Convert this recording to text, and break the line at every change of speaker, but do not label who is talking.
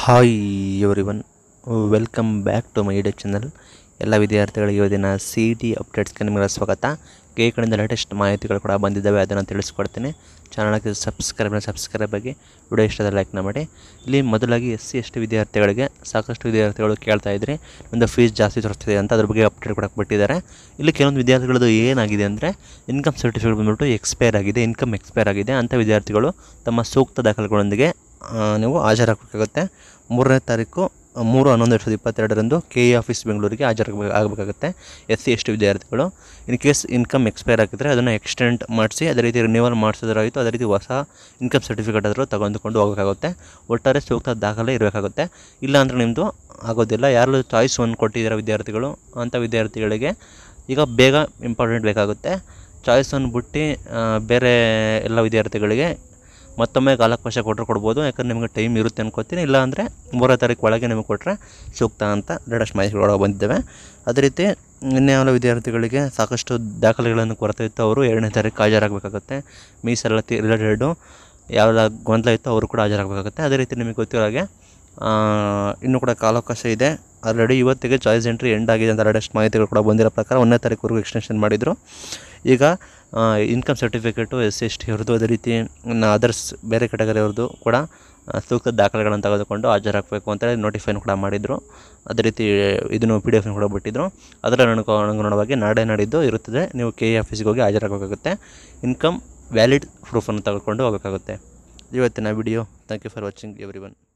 hi everyone welcome back to my YouTube channel ಎಲ್ಲ ವಿದ್ಯಾರ್ಥಿಗಳಿಗೆ ಇವತ್ತಿನ ಸಿ ಇ ಟಿ ಅಪ್ಡೇಟ್ಸ್ಗೆ ನಿಮಗೆ ಸ್ವಾಗತ ಕೆ ಕಡೆಯಿಂದ ಲೇಟೆಸ್ಟ್ ಮಾಹಿತಿಗಳು ಕೂಡ ಬಂದಿದ್ದಾವೆ ಅದನ್ನು ತಿಳಿಸ್ಕೊಡ್ತೀನಿ ಚಾನಲ್ಗೆ ಸಬ್ಸ್ಕ್ರೈಬ್ ಸಬ್ಸ್ಕ್ರೈಬ್ ಆಗಿ ವಿಡಿಯೋ ಇಷ್ಟದ ಲೈಕ್ನ ಮಾಡಿ ಇಲ್ಲಿ ಮೊದಲಾಗಿ ಎಸ್ ಸಿ ಎಸ್ ಟಿ ವಿದ್ಯಾರ್ಥಿಗಳಿಗೆ ಸಾಕಷ್ಟು ವಿದ್ಯಾರ್ಥಿಗಳು ಕೇಳ್ತಾ ಇದ್ರಿ ಒಂದು ಫೀಸ್ ಜಾಸ್ತಿ ತೋರಿಸ್ತಿದೆ ಅಂತ ಅದ್ರ ಬಗ್ಗೆ ಅಪ್ಡೇಟ್ ಕೊಡಕ್ಕೆ ಬಿಟ್ಟಿದ್ದಾರೆ ಇಲ್ಲಿ ಕೆಲವೊಂದು ವಿದ್ಯಾರ್ಥಿಗಳದ್ದು ಏನಾಗಿದೆ ಅಂದರೆ ಇನ್ಕಮ್ ಸರ್ಟಿಫಿಕೇಟ್ ಬಂದ್ಬಿಟ್ಟು ಎಕ್ಸ್ಪೈರ್ ಆಗಿದೆ ಇನ್ಕಮ್ ಎಕ್ಸ್ಪೈರ್ ಆಗಿದೆ ಅಂಥ ವಿದ್ಯಾರ್ಥಿಗಳು ತಮ್ಮ ಸೂಕ್ತ ದಾಖಲೆಗಳೊಂದಿಗೆ ಆ, ನೀವು ಹಾಜರಾಗಬೇಕಾಗುತ್ತೆ ಮೂರನೇ ತಾರೀಕು ಆ, ಮೂರು ಹನ್ನೊಂದು ಎರಡು ಸಾವಿರದ ಇಪ್ಪತ್ತೆರಡರಂದು ಕೆ ಇ ಆಫೀಸ್ ಬೆಂಗಳೂರಿಗೆ ಹಾಜರಾಗಬೇಕು ಆಗಬೇಕಾಗುತ್ತೆ ಎಸ್ ಸಿ ಎಸ್ ಟಿ ವಿದ್ಯಾರ್ಥಿಗಳು ಇನ್ ಕೇಸ್ ಇನ್ಕಮ್ ಎಕ್ಸ್ಪೈರ್ ಆಗಿದ್ದರೆ ಅದನ್ನು ಎಕ್ಸ್ಟೆಂಡ್ ಮಾಡಿಸಿ ಅದೇ ರೀತಿ ರಿನ್ಯೂವಲ್ ಮಾಡಿಸಿದ್ರಾಯಿತು ಅದೇ ರೀತಿ ಹೊಸ ಇನ್ಕಮ್ ಸರ್ಟಿಫಿಕೇಟ್ ಆದರೂ ತಗೊಂಡುಕೊಂಡು ಹೋಗಬೇಕಾಗುತ್ತೆ ಒಟ್ಟಾರೆ ಸೂಕ್ತ ದಾಖಲೆ ಇರಬೇಕಾಗುತ್ತೆ ಇಲ್ಲ ಅಂದರೆ ನಿಮ್ಮದು ಆಗೋದಿಲ್ಲ ಯಾರು ಚಾಯ್ಸ್ ಒನ್ ಕೊಟ್ಟಿದ್ದೀರ ವಿದ್ಯಾರ್ಥಿಗಳು ಅಂಥ ವಿದ್ಯಾರ್ಥಿಗಳಿಗೆ ಈಗ ಬೇಗ ಇಂಪಾರ್ಟೆಂಟ್ ಬೇಕಾಗುತ್ತೆ ಚಾಯ್ಸ್ ಒನ್ ಬಿಟ್ಟು ಆ, ಬೇರೆ ಎಲ್ಲ ವಿದ್ಯಾರ್ಥಿಗಳಿಗೆ ಮತ್ತೊಮ್ಮೆ ಕಾಲಾವಕಾಶ ಕೊಟ್ಟರೆ ಕೊಡ್ಬೋದು ಯಾಕಂದ್ರೆ ನಿಮಗೆ ಟೈಮ್ ಇರುತ್ತೆ ಅನ್ಕೋತೀನಿ ಇಲ್ಲ ಅಂದರೆ ಮೂರನೇ ತಾರೀಕು ಒಳಗೆ ನಿಮಗೆ ಕೊಟ್ಟರೆ ಸೂಕ್ತ ಅಂತ ಲೇಟೆಸ್ಟ್ ಮಾಹಿತಿಗಳು ಬಂದಿದ್ದಾವೆ ಅದೇ ರೀತಿ ಇನ್ಯಾವ ವಿದ್ಯಾರ್ಥಿಗಳಿಗೆ ಸಾಕಷ್ಟು ದಾಖಲೆಗಳನ್ನು ಕೊರತೆ ಇತ್ತು ಅವರು ಎರಡನೇ ತಾರೀಕು ಹಾಜರಾಗಬೇಕಾಗುತ್ತೆ ಮೀಸಲಾತಿ ರಿಲೇಟೆಡು ಯಾವೆಲ್ಲ ಗೊಂದಲ ಇತ್ತು ಅವರು ಕೂಡ ಹಾಜರಾಗಬೇಕಾಗುತ್ತೆ ಅದೇ ರೀತಿ ನಿಮಗೆ ಗೊತ್ತಿರೋ ಹಾಗೆ ಆ, ಇನ್ನೂ ಕೂಡ ಕಾಲಾವಕಾಶ ಇದೆ ಆಲ್ರೆಡಿ ಇವತ್ತಿಗೆ ಚಾಯ್ಸ್ ಎಂಟ್ರಿ ಎಂಡ್ ಆಗಿದೆ ಅಂತ ಲೇಟೆಸ್ಟ್ ಮಾಹಿತಿಗಳು ಕೂಡ ಬಂದಿರೋ ಪ್ರಕಾರ ಒಂದನೇ ತಾರೀಕುವರೆಗೂ ಎಕ್ಸ್ಟೆನ್ಷನ್ ಮಾಡಿದರು ಈಗ income certificate S S T ಅವ್ರದ್ದು ಅದೇ ರೀತಿ ಅದರ್ಸ್ ಬೇರೆ ಕೆಟಗರಿ ಅವ್ರದ್ದು ಕೂಡ ಆ, ಸೂಕ್ತ ದಾಖಲೆಗಳನ್ನು ತೆಗೆದುಕೊಂಡು ಹಾಜರಾಗಬೇಕು ಅಂತ ನೋಟಿಫೈನ್ ಕೂಡ ಮಾಡಿದರು ಅದೇ ರೀತಿ ಇದನ್ನು ಪಿ ಡಿ ಎಫ್ನ ಕೂಡ ಬಿಟ್ಟಿದ್ರು ಅದರ ಅನುಕ ಅನುಗುಣವಾಗಿ ನಾಳೆ ನಾಡಿದ್ದು ಇರುತ್ತದೆ ನೀವು ಕೆ ಎ ಆಫೀಸಿಗೆ ಹೋಗಿ ಹಾಜರಾಗಬೇಕಾಗುತ್ತೆ ಇನ್ಕಮ್ ವ್ಯಾಲಿಡ್ ಪ್ರೂಫನ್ನು ತೆಗೆದುಕೊಂಡು ಹೋಗಬೇಕಾಗುತ್ತೆ ಇವತ್ತಿನ video thank you for watching every one